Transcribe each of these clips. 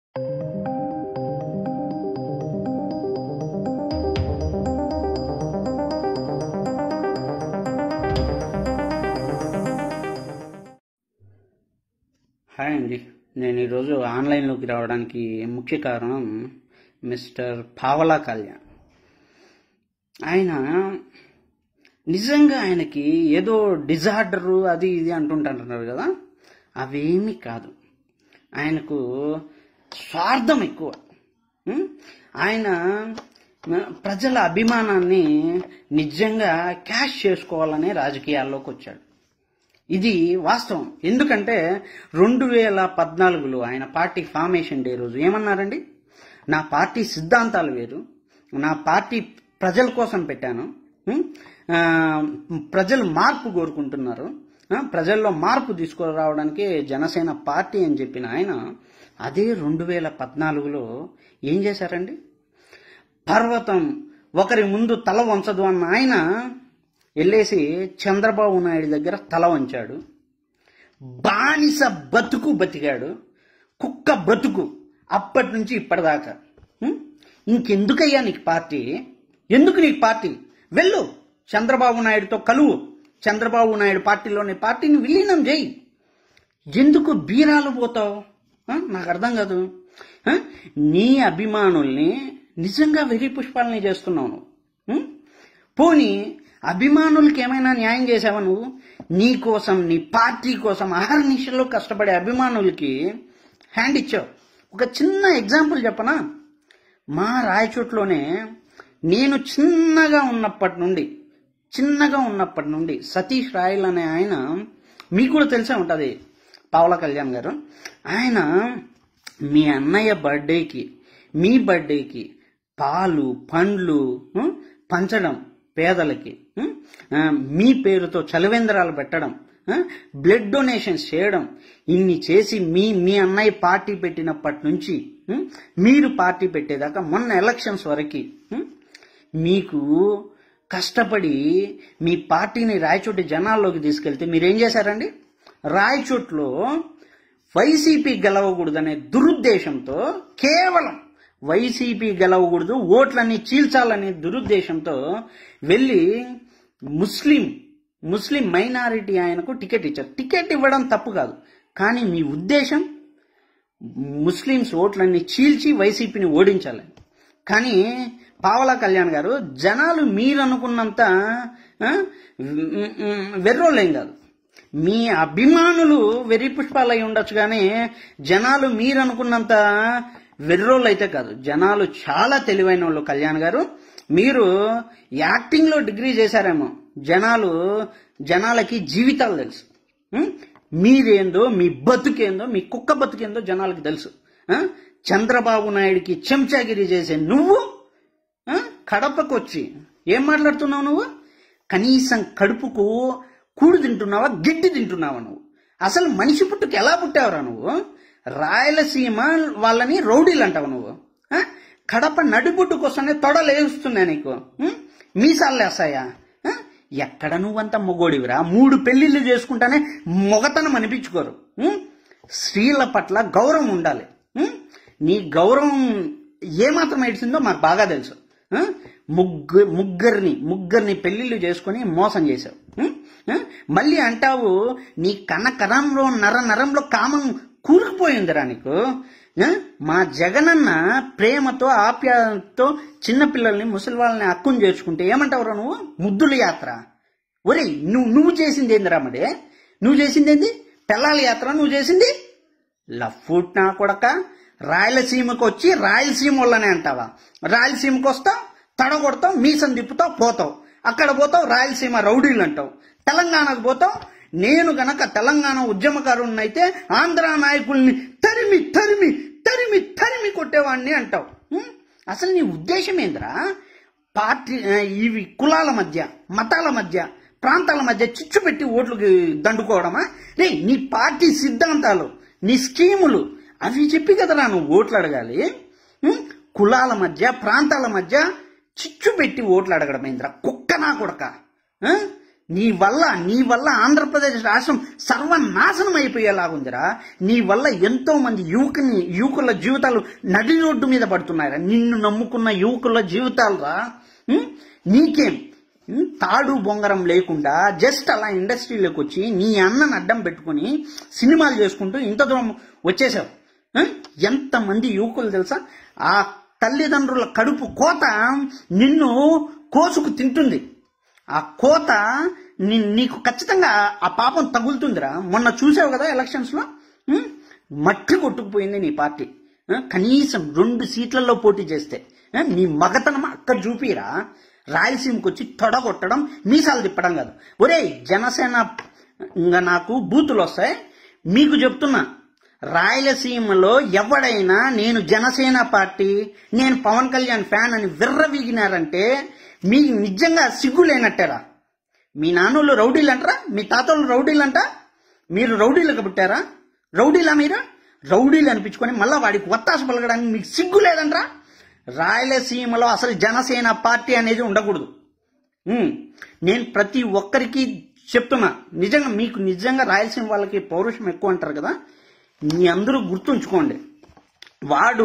Hi అండి నేను ఈరోజు ఆన్లైన్లోకి రావడానికి ముఖ్య కారణం మిస్టర్ పావలా కళ్యాణ్ ఆయన నిజంగా ఆయనకి ఏదో డిజార్డరు అది ఇది అంటుంటారు కదా అవేమీ కాదు ఆయనకు స్వార్థం ఎక్కువ ఉం? ఆయన ప్రజల అభిమానాన్ని నిజంగా క్యాష్ చేసుకోవాలనే రాజకీయాల్లోకి వచ్చాడు ఇది వాస్తవం ఎందుకంటే రెండు వేల పద్నాలుగులో ఆయన పార్టీ ఫార్మేషన్ డే రోజు ఏమన్నారండి నా పార్టీ సిద్ధాంతాలు వేరు నా పార్టీ ప్రజల కోసం పెట్టాను ఉం? ఆ, ప్రజలు మార్పు కోరుకుంటున్నారు ఆ, ప్రజల్లో మార్పు తీసుకురావడానికి జనసేన పార్టీ అని చెప్పిన ఆయన అదే రెండు వేల పద్నాలుగులో ఏం చేశారండి పర్వతం ఒకరి ముందు తల వంచదు అన్న ఆయన వెళ్ళేసి చంద్రబాబు నాయుడు దగ్గర తల వంచాడు బానిస బతుకు బతికాడు కుక్క బతుకు అప్పటి నుంచి ఇప్పటిదాకా ఉం? ఇంకెందుకయ్యా నీకు పార్టీ ఎందుకు నీకు పార్టీ వెళ్ళు చంద్రబాబు నాయుడుతో కలువు చంద్రబాబు నాయుడు పార్టీలోని పార్టీని విలీనం చేయి ఎందుకు బీరాలు పోతావు ఆ? నాకు అర్థం కాదు ఆ? నీ అభిమానుల్ని నిజంగా వెర్రి పుష్పాలని చేస్తున్నావు నువ్వు ఉం? పోనీ అభిమానులకి ఏమైనా న్యాయం చేసావా నువ్వు నీ కోసం నీ పార్టీ కోసం అహర్నిశలో కష్టపడే అభిమానులకి హ్యాండ్ ఇచ్చావు ఒక చిన్న ఎగ్జాంపుల్ చెప్పనా మా రాయచోట్లోనే నేను చిన్నగా ఉన్నప్పటి నుండి చిన్నగా ఉన్నప్పటి నుండి సతీష్ రాయల్ అనే ఆయన మీకు కూడా తెలిసే ఉంటుంది పావల కళ్యాణ్ గారు ఆయన మీ అన్నయ్య బర్త్డేకి మీ బర్త్డేకి పాలు పండ్లు ఉం, పంచడం పేదలకి ఉం, ఆ, మీ పేరుతో చలవేంద్రాలు పెట్టడం ఆ, బ్లడ్ డొనేషన్స్ చేయడం ఇన్ని చేసి మీ మీ అన్నయ్య పార్టీ పెట్టినప్పటి నుంచి ఉం, మీరు పార్టీ పెట్టేదాకా మొన్న ఎలక్షన్స్ వరకు ఉం, మీకు కష్టపడి మీ పార్టీని రాయచోటి జనాల్లోకి తీసుకెళ్తే మీరేం చేశారండి రాయచోట్లో వైసీపీ గెలవకూడదనే దురుద్దేశంతో కేవలం వైసీపీ గెలవకూడదు ఓట్లన్నీ చీల్చాలనే దురుద్దేశంతో వెళ్ళి ముస్లిం ముస్లిం మైనారిటీ ఆయనకు టికెట్ ఇచ్చారు టికెట్ ఇవ్వడం తప్పు కాదు కానీ మీ ఉద్దేశం ముస్లిమ్స్ ఓట్లన్నీ చీల్చి వైసీపీని ఓడించాలి కానీ పావలా కళ్యాణ్ గారు జనాలు మీరు అనుకున్నంత ఆ, ఉమ్, ఉమ్, వెర్రోలేం కాదు మీ అభిమానులు వెర్రి పుష్పాలు అయి ఉండొచ్చు కానీ జనాలు మీరు అనుకున్నంత వెర్రోళ్ళు అయితే కాదు జనాలు చాలా తెలివైన వాళ్ళు కళ్యాణ్ గారు మీరు యాక్టింగ్ లో డిగ్రీ చేశారేమో జనాలు జనాలకి జీవితాలు తెలుసు ఉం? మీరేందో మీ బతుకేందో మీ కుక్క బతుకేందో జనాలకి తెలుసు ఆ? చంద్రబాబు నాయుడికి చెంచాగిరి చేసే నువ్వు ఆ? కడపకు వచ్చి ఏం మాట్లాడుతున్నావు నువ్వు కనీసం కడుపుకు కూడు తింటున్నావా గిడ్డి తింటున్నావా నువ్వు అసలు మనిషి పుట్టుకు ఎలా పుట్టావురా నువ్వు రాయలసీమ వాళ్ళని రౌడీలు అంటావు నువ్వు ఆ? కడప నడిబొడ్డు కోసమే తొడలేస్తున్నా నీకు ఉం? మీసాలు వేస్తాయా ఆ? ఎక్కడ నువ్వంత మొగోడివిరా మూడు పెళ్లిళ్ళు చేసుకుంటానే మొగతనం అనిపించుకోరు ఉం? స్త్రీల పట్ల గౌరవం ఉండాలి ఉం? నీ గౌరవం ఏమాత్రం ఏడ్చిందో మాకు బాగా తెలుసు ఆ? ముగ్గు ముగ్గురిని ముగ్గురిని పెళ్లిళ్ళు చేసుకుని మోసం చేశావు ఉం? ఆ? మళ్ళీ అంటావు నీ కనకరంలో నర నరంలో కామం కూరుకుపోయిందిరా నీకు ఆ? మా జగనన్న ప్రేమతో ఆప్యాయతతో చిన్నపిల్లల్ని ముసలి వాళ్ళని హక్కును చేర్చుకుంటే ఏమంటావురా నువ్వు ముద్దుల యాత్ర ఒరేయ్ నువ్వు నువ్వు చేసింది ఏందిరా మడే నువ్వు చేసింది ఏంది పెళ్ళాల యాత్ర నువ్వు చేసింది లఫ్ఫుట్ నా కొడక రాయలసీమకు వచ్చి రాయలసీమ వాళ్ళనే అంటావా రాయలసీమకు వస్తావు తడగొడతావు మీసం తిప్పుతావు పోతావు అక్కడ పోతావు రాయలసీమ రౌడీలు అంటావు తెలంగాణకు పోతావు నేను గనక తెలంగాణ ఉద్యమకారుణ్ణైతే ఆంధ్ర నాయకుల్ని తరిమి తరిమి తరిమి తరిమి కొట్టేవాడిని అంటావు ఉం? అసలు నీ ఉద్దేశం ఏందిరా పార్టీ ఆ, ఇవి కులాల మధ్య మతాల మధ్య ప్రాంతాల మధ్య చిచ్చు పెట్టి ఓట్లు దండుకోవడమా రే నీ పార్టీ సిద్ధాంతాలు నీ స్కీములు అవి చెప్పి కదరా నువ్వు ఓట్లు అడగాలి ఉం? కులాల మధ్య ప్రాంతాల మధ్య చిచ్చు పెట్టి ఓట్లు అడగడం ఏంద్రా కుక్క నా కొడక ఆ? నీ వల్ల నీ వల్ల ఆంధ్రప్రదేశ్ రాష్ట్రం సర్వనాశనం అయిపోయేలాగుందిరా నీ వల్ల ఎంతో మంది యువకుని యువకుల జీవితాలు నడి రోడ్డు మీద పడుతున్నాయిరా నిన్ను నమ్ముకున్న యువకుల జీవితాలు రా ఉం? నీకేం ఉం? తాడు బొంగరం లేకుండా జస్ట్ అలా ఇండస్ట్రీలోకి వచ్చి నీ అన్నను అడ్డం పెట్టుకుని సినిమాలు చేసుకుంటూ ఇంత దూరం వచ్చేసావు ఉం? ఎంతమంది యువకులు తెలుసా ఆ తల్లిదండ్రుల కడుపు కోత నిన్ను కోసుకు తింటుంది ఆ కోత నీ- నీకు ఖచ్చితంగా ఆ పాపం తగులుతుందిరా మొన్న చూసావు కదా ఎలక్షన్స్ లో ఉం? మట్టి కొట్టుకుపోయింది నీ పార్టీ ఆ, కనీసం రెండు సీట్లలో పోటీ చేస్తే ఆ, నీ మగతనం అక్కడ చూపిరా రాయలసీమకి వచ్చి తొడగొట్టడం మీసాలు తిప్పడం కాదు ఒరేయ్ జనసేన ఇంకా నాకు బూతులు వస్తాయి మీకు చెప్తున్నా రాయలసీమలో ఎవడైనా నేను జనసేన పార్టీ నేను పవన్ కళ్యాణ్ ఫ్యాన్ అని విర్రవీగినారంటే మీకు నిజంగా సిగ్గు లేనట్టేరా మీ నాన్నోళ్ళు రౌడీలు అంటారా మీ తాతోళ్ళు రౌడీలు అంట మీరు రౌడీలకు పుట్టారా రౌడీలా మీరు రౌడీలు అనిపించుకొని మళ్ళా వాడికి ఒత్తాస పలకడానికి మీకు సిగ్గు లేదంట్రా రాయలసీమలో అసలు జనసేన పార్టీ అనేది ఉండకూడదు ఉమ్, నేను ప్రతి ఒక్కరికి చెప్తున్నా నిజంగా మీకు నిజంగా రాయలసీమ వాళ్ళకి పౌరుషం ఎక్కువ అంటారు కదా మీ అందరూ గుర్తుంచుకోండి వాడు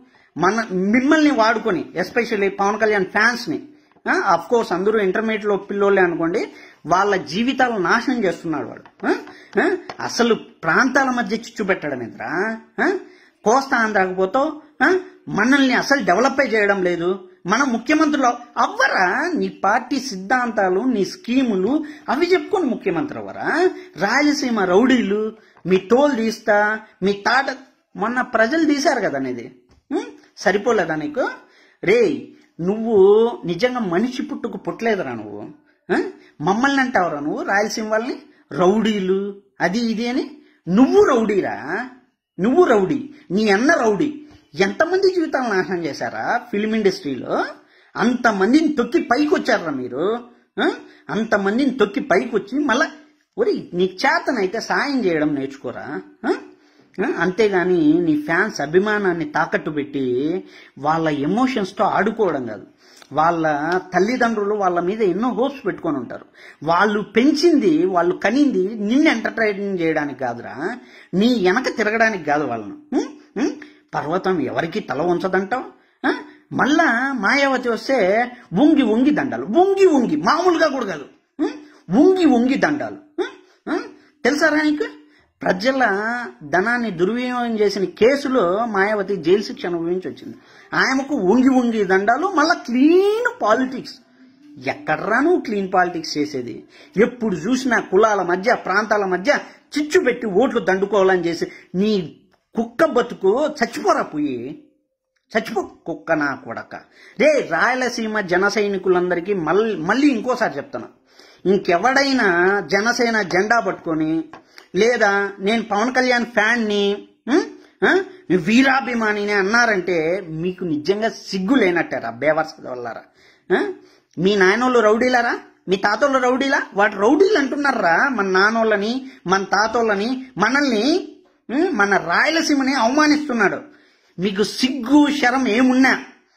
మన మిమ్మల్ని వాడుకొని ఎస్పెషల్లీ పవన్ కళ్యాణ్ ఫ్యాన్స్ ని అఫ్ కోర్స్ అందరూ ఇంటర్మీడియట్ లో పిల్లోళ్ళే అనుకోండి వాళ్ళ జీవితాలు నాశనం చేస్తున్నాడు వాడు ఆ? ఆ? అసలు ప్రాంతాల మధ్య చిచ్చు పెట్టడం ఏంద్రా ఆ? కోస్తా ఆంధ్రాకు పోతావు ఆ? మనల్ని అసలు డెవలప్ చేయడం లేదు మన ముఖ్యమంత్రులు అవ్వరా నీ పార్టీ సిద్ధాంతాలు నీ స్కీములు అవి చెప్పుకొని ముఖ్యమంత్రి అవ్వరా రాయలసీమ రౌడీలు మీ టోల్ తీస్తా మీ తాట మొన్న ప్రజలు తీశారు కదా అనేది ఉం? సరిపోలేదా నీకు రే నువ్వు నిజంగా మనిషి పుట్టుకు పుట్టలేదురా నువ్వు ఆ? మమ్మల్ని అంటావురా నువ్వు రాయలసీమ వాళ్ళని రౌడీలు అది ఇది అని నువ్వు రౌడీరా నువ్వు రౌడీ నీ అన్న రౌడీ ఎంతమంది జీవితాలను నాశనం చేశారా ఫిల్మ్ ఇండస్ట్రీలో అంతమందిని తొక్కి పైకి వచ్చారా మీరు ఆ? అంతమందిని తొక్కి పైకి వచ్చి మళ్ళా ఒరి నీకు చేతనైతే సాయం చేయడం నేర్చుకోరా ఆ? ఆ? అంతేగాని నీ ఫ్యాన్స్ అభిమానాన్ని తాకట్టు పెట్టి వాళ్ళ ఎమోషన్స్తో ఆడుకోవడం కాదు వాళ్ళ తల్లిదండ్రులు వాళ్ళ మీద ఎన్నో హోప్స్ పెట్టుకొని ఉంటారు వాళ్ళు పెంచింది వాళ్ళు కనింది నిన్ను ఎంటర్టైన్ చేయడానికి కాదురా నీ వెనక తిరగడానికి కాదు వాళ్ళను ఉం? ఉం? పర్వతం ఎవరికి తల ఉంచదంటావు ఆ? మళ్ళా మాయావతి వస్తే వంగి వంగి దండాలు వంగి వంగి మామూలుగా కూడా కాదు ఉం? వంగి వంగి దండాలు ఉం? ఉం? తెలుసారా నీకు ప్రజల ధనాన్ని దుర్వినియోగం చేసిన కేసులో మాయావతి జైలు శిక్ష అనుభవించి వచ్చింది ఆమెకు వంగి వంగి దండాలు మళ్ళా క్లీన్ పాలిటిక్స్ ఎక్కడ్రా నువ్వు క్లీన్ పాలిటిక్స్ చేసేది ఎప్పుడు చూసినా కులాల మధ్య ప్రాంతాల మధ్య చిచ్చు పెట్టి ఓట్లు దండుకోవాలని చేసి నీ కుక్క బతుకు చచ్చిపోరా పోయి చచ్చిపో కుక్క నా కొడక రే రాయలసీమ జన సైనికులందరికీ మళ్ళీ మళ్ళీ ఇంకోసారి చెప్తాను ఇంకెవడైనా జనసేన జెండా పట్టుకొని లేదా నేను పవన్ కళ్యాణ్ ఫ్యాన్ని ఉం? ఆ? వీరాభిమానిని అన్నారంటే మీకు నిజంగా సిగ్గు లేనట్టారా బేవర్స్ వల్లరా ఆ? మీ నాయనోళ్ళు రౌడీలారా మీ తాతోళ్ళు రౌడీలా వాటి రౌడీలు అంటున్నారా మన నాన్నోళ్ళని మన తాతోళ్ళని మనల్ని ఉం? మన రాయలసీమని అవమానిస్తున్నాడు మీకు సిగ్గు శరం ఏమున్నా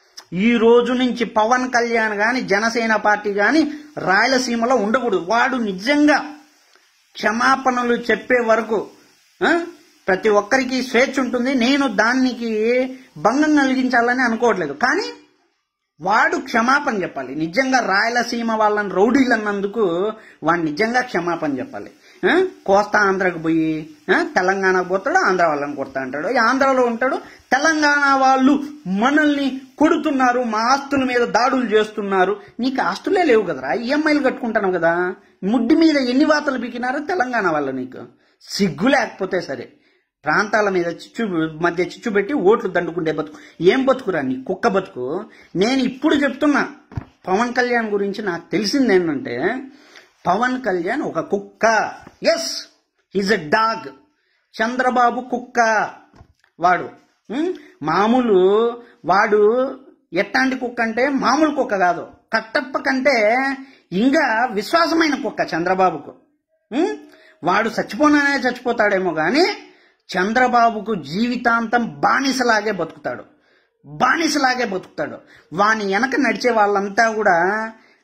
ఈ రోజు నుంచి పవన్ కళ్యాణ్ గాని జనసేన పార్టీ గాని రాయలసీమలో ఉండకూడదు వాడు నిజంగా క్షమాపణలు చెప్పే వరకు ఆ, ప్రతి ఒక్కరికి స్వేచ్ఛ ఉంటుంది నేను దానికి భంగం కలిగించాలని అనుకోవట్లేదు కానీ వాడు క్షమాపణ చెప్పాలి నిజంగా రాయలసీమ వాళ్ళని రౌడీలు అన్నందుకు వాడు నిజంగా క్షమాపణ చెప్పాలి ఆ? కోస్తా ఆంధ్రాకు పోయి ఆ? తెలంగాణకు పోతాడు ఆంధ్ర వాళ్ళని కొడతా అంటాడు ఈ ఆంధ్రాలో ఉంటాడు తెలంగాణ వాళ్ళు మనల్ని కొడుతున్నారు మా ఆస్తుల మీద దాడులు చేస్తున్నారు నీకు ఆస్తులే లేవు కదరా ఈఎంఐలు కట్టుకుంటాను కదా ముడ్డి మీద ఎన్ని వాతలు పీకినారో తెలంగాణ వాళ్ళు నీకు సిగ్గు లేకపోతే సరే ప్రాంతాల మీద చిచ్చు మధ్య చిచ్చు పెట్టి ఓట్లు దండుకుంటే బతుకు ఏం బతుకురా నీ కుక్క బతుకు నేను ఇప్పుడు చెప్తున్నా పవన్ కళ్యాణ్ గురించి నాకు తెలిసింది ఏంటంటే పవన్ కళ్యాణ్ ఒక కుక్క as is a dog Chandrababu కుక్క వాడు ఉం? మామూలు వాడు ఎట్లాంటి కుక్క అంటే మామూలు కుక్క కాదు కట్టప్ప కంటే ఇంకా విశ్వాసమైన కుక్క చంద్రబాబుకు ఉం? వాడు చచ్చిపోనానే చచ్చిపోతాడేమో కానీ చంద్రబాబుకు జీవితాంతం బానిసలాగే బతుకుతాడు బానిసలాగే బతుకుతాడు వాని వెనక నడిచే వాళ్ళంతా కూడా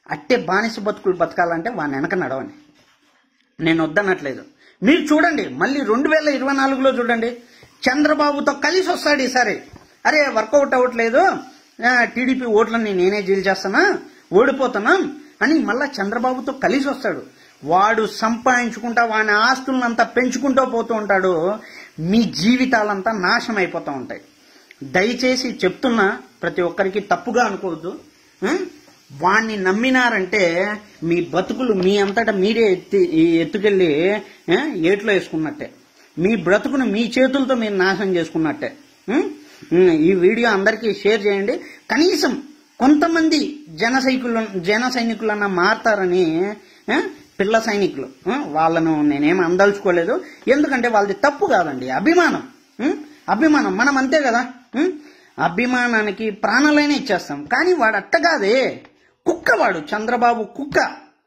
అట్టే బానిస బతుకులు బతకాలంటే వాని వెనక నడవని నేను వద్దనట్లేదు మీరు చూడండి మళ్ళీ రెండు వేల ఇరవై నాలుగులో చూడండి చంద్రబాబుతో కలిసి వస్తాడు ఈసారి అరే వర్కౌట్ అవ్వట్లేదు ఆ, టీడీపీ ఓట్లని నేనే జీల్ చేస్తానా ఓడిపోతానా అని మళ్ళా చంద్రబాబుతో కలిసి వస్తాడు వాడు సంపాదించుకుంటా వాని ఆస్తులంతా పెంచుకుంటూ పోతూ ఉంటాడు మీ జీవితాలంతా నాశనం అయిపోతూ ఉంటాయి దయచేసి చెప్తున్నా ప్రతి ఒక్కరికి తప్పుగా అనుకోవద్దు ఆ? వాణ్ణి నమ్మినారంటే మీ బతుకులు మీ అంతటా మీరే ఎత్తి ఈ ఎత్తుకెళ్ళి ఆ, ఏట్లో వేసుకున్నట్టే మీ బ్రతుకును మీ చేతులతో మీరు నాశనం చేసుకున్నట్టే ఉం? ఉం, ఈ వీడియో అందరికీ షేర్ చేయండి కనీసం కొంతమంది జన సైకులు జన సైనికులన్నా మారతారని ఆ, పిల్ల సైనికులు ఆ, వాళ్ళను నేనేం అందలుచుకోలేదు ఎందుకంటే వాళ్ళది తప్పు కాదండి అభిమానం ఉం? అభిమానం మనం అంతే కదా ఉం? అభిమానానికి ప్రాణాలైనా ఇచ్చేస్తాం కానీ వాడు అట్ట కాదే కుక్క వాడు చంద్రబాబు కుక్క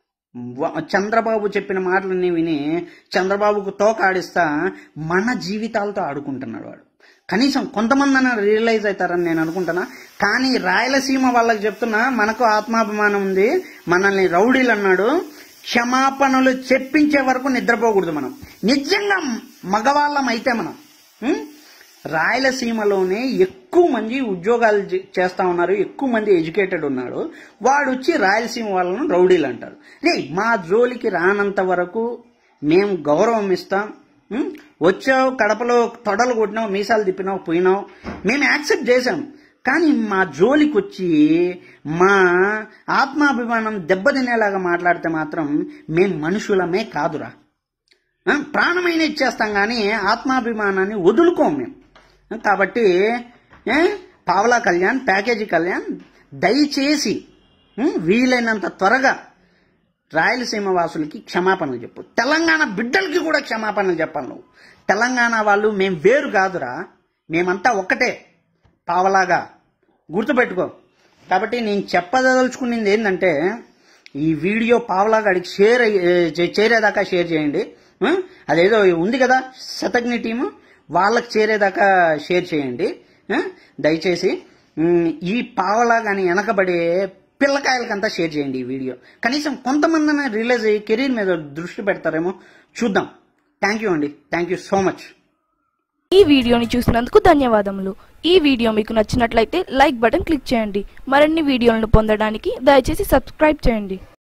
వ- చంద్రబాబు చెప్పిన మాటలన్నీ విని చంద్రబాబుకు తోక ఆడిస్తా మన జీవితాలతో ఆడుకుంటున్నాడు వాడు కనీసం కొంతమంది అన్న రియలైజ్ అవుతారని నేను అనుకుంటున్నా కానీ రాయలసీమ వాళ్ళకి చెప్తున్నా మనకు ఆత్మాభిమానం ఉంది మనల్ని రౌడీలు అన్నాడు క్షమాపణలు చెప్పించే వరకు నిద్రపోకూడదు మనం నిజంగా మగవాళ్ళం అయితే మనం ఉం? రాయలసీమలోనే ఎక్కువ మంది ఉద్యోగాలు చే- చేస్తా ఉన్నారు ఎక్కువ మంది ఎడ్యుకేటెడ్ ఉన్నాడు వాడు వచ్చి రాయలసీమ వాళ్ళను రౌడీలు అంటారు రే మా జోలికి రానంత వరకు మేము గౌరవం ఇస్తాం ఉం? వచ్చావు కడపలో తొడలు కొట్టినావు మీసాలు తిప్పినావు పోయినావు మేము యాక్సెప్ట్ చేశాం కానీ మా జోలికి వచ్చి మా ఆత్మాభిమానం దెబ్బతినేలాగా మాట్లాడితే మాత్రం మేం మనుషులమే కాదురా ఆ, ప్రాణమైన ఇచ్చేస్తాం కానీ ఆత్మాభిమానాన్ని వదులుకోం మేము ఆ, కాబట్టి ఏ, పావలా కళ్యాణ్ ప్యాకేజీ కళ్యాణ్ దయచేసి ఉం, వీలైనంత త్వరగా రాయలసీమ వాసులకి క్షమాపణలు చెప్పు తెలంగాణ బిడ్డలకి కూడా క్షమాపణలు చెప్పాలి నువ్వు తెలంగాణ వాళ్ళు మేం వేరు కాదురా మేమంతా ఒక్కటే పావలాగా గుర్తుపెట్టుకో కాబట్టి నేను చెప్పదలుచుకున్నది ఏంటంటే ఈ వీడియో పావలాగాడికి షేర్ అయ్యి- ఏ, చే- చేరేదాకా షేర్ చేయండి ఆ? అదేదో ఉంది కదా శతజ్ఞి టీము వాళ్ళకి చేరేదాకా షేర్ చేయండి ఆ? దయచేసి ఉమ్, ఈ పావలా కానీ వెనకబడే పిల్లకాయలకంతా షేర్ చేయండి ఈ వీడియో కనీసం కొంతమంది రిలీజ్ అయ్యి కెరీర్ మీద దృష్టి పెడతారేమో చూద్దాం థ్యాంక్ యూ అండి థ్యాంక్ యూ సో మచ్ ఈ వీడియోని చూసినందుకు ధన్యవాదములు ఈ వీడియో మీకు నచ్చినట్లయితే లైక్ బటన్ క్లిక్ చేయండి మరిన్ని వీడియోలను పొందడానికి దయచేసి సబ్స్క్రైబ్ చేయండి